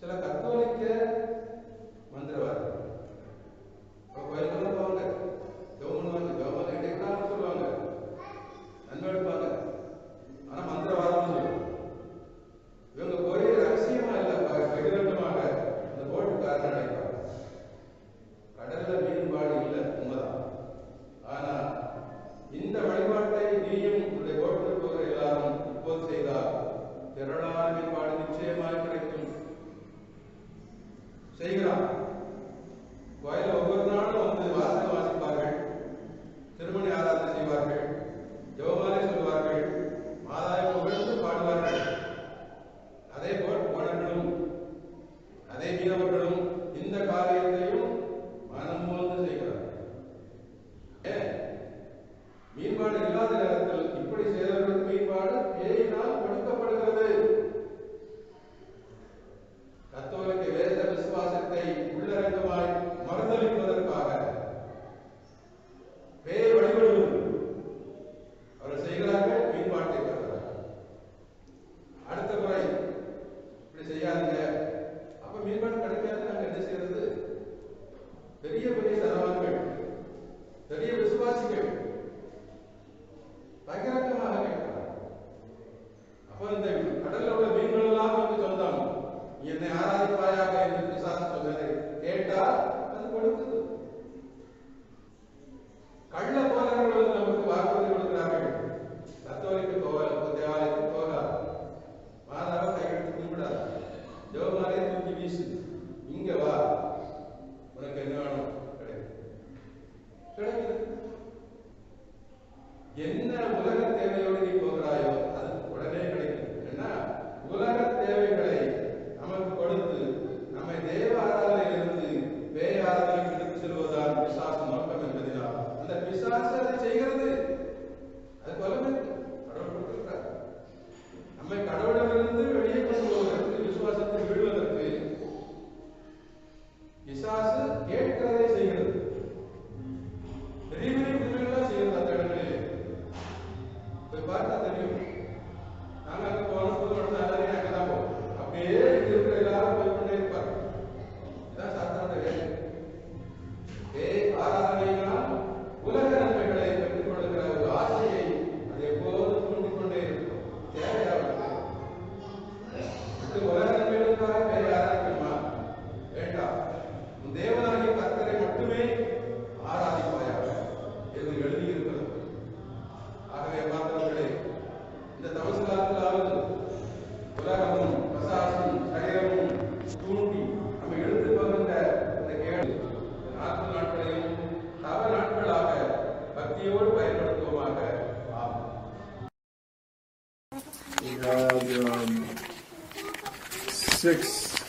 சில கத்தோலிக்க மந்திரவாதி கோயிலுக்கு போவாங்க ஜெபம் பண்ணுவாங்க ஜெபம் பண்ண கேட்டாங்கன்னு சொல்லுவாங்க நன்மை எடுப்பாங்க ஆனா மந்திரவாதம் சொல்லுவாங்க இவங்க போய் ரகசியமா இல்ல ப- பகிரங்கமாக அந்த போட்டுக்காரன் நினைப்பாங்க கடல்ல மீன்பாடு இல்ல உண்மைதான் ஆனா இந்த வழிபாட்டை நீயும் உன்னுடைய ஓட்டுநர் போகிற எல்லாரும் இப்போது செய்தால் திரளான மீன்பாடு நிச்சயமாய் கிடைக்கும் செய்கிறான் கோயில ஒவ்வொரு நாளும் வந்து வாசகம் வாசிப்பார்கள் திருமணி ஆராதனை செய்வார்கள் ஜெபமாலை சொல்வார்கள் மாதாவை புகழ்ந்து பாடுவார்கள் அதே போல் போனர்களும் அதே மீனவர்களும் இந்த காரியத்தையும் மனம் போந்து செய்கிறார்கள் ஏன் மீன்பாடு இல்லாத நேரத்தில் இப்படி செய்தவர்களுக்கு மீன்பாடு பேயினால் கொடுக்கப்படுகிறது கத்தோலிக்க வேத விசுவாசத்தை உள்ளரங்கமாய் மறுதளிப்பதற்காக பேய் வழிபடுவது அவர்கள் செய்கிறார்கள் மீன்பாட்டை பெறுகிறார்கள் அடுத்த முறை இப்படி செய்யாதீங்க அப்ப மீன்பாடு கிடைக்காது நாங்க என்ன செய்யறது பெரிய பெரிய தனவான்கள் பெரிய விசுவாசிகள் பகிரங்கமாக கேட்கிறார் அப்ப இந்த கடல்ல உள்ள மீன்கள் எல்லாம் நமக்கு சொந்தம் நீ என்னை ஆராதிப்பாயாக என்று பிசாசு சொன்னதை கேட்டால் அது கொடுக்குது கள்ள போதகர்கள் வந்து நமக்கு வாக்குறுதி கொடுக்கிறார்கள் கத்தோலிக்க கோவில் தேவாலயத்துக்கு போகாது மாதாவை கையெழுத்து கும்பிடாது ஜெவமாலையை தூக்கி வீசு இங்க வா உனக்கு என்ன வேணும் கிடைக்கும் கிடைக்குது என்ன உலக தேவையோடு நீ போகிறாயோ அது உடனே கிடைக்கும் ஏன்னா உலக தேவைகளை நமக்கு கொடுத்து நம்மை தேவ ஆராதனையிலிருந்து பேய் ஆராதனைக்கு எடுத்து செல்வதுதான் பிசாசு நோக்கம் என்பதனால் அந்த பிசாசு அதை செய்கிறது அது கொலமே கடவுள் கொடுத்திருக்கிறார் நம்மை கடவுளிலிருந்து வெளியே கொண்டு போவதற்கு விசுவாசத்தில் விடுவதற்கு பிசாசு கேட்கிறதை செய்கிறது பெரிய பெரிய குற்றங்கள்லாம் செய்கிறது அந்த இடங்களிலே போய் பார்த்தா தெரியும் நாங்க அங்க போனோம் புது வருஷம் எல்லாரையும் அங்கே தான் போவோம் அப்படியே இங்க இருக்கிற எல்லாரும் போய் கொண்டே இருப்பாங்க இதான் சாத்தானோட வேலை ஏய் ஆராதனையினால் உலக நன்மைகளை பெற்றுக் கொடுக்கிற ஒரு ஆசையை அது எப்போதும் தூண்டிக் கொண்டே இருக்கும் தேவையாவது இது உலக நன்மைகளுக்காக பேரை ஆராதிக்கணுமா வேண்டாம் உன் தேவனாகிய கர்த்தரை மட்டுமே ஆராதிப்பாயாக என்று எழுதியிருக்கிறது ஆகவே பார்த்தவர்களே இந்த தவசு காலத்திலாவது உலகமும் பிரசாசமும் சரீரமும் தூண்டி நம்ம எழுந்து போகின்ற இந்த கேடு நாற்பது நாட்களையும் தவ நாட்களாக பக்தியோடு பயன்படுத்துவோமாக ஆமாம் We have um, six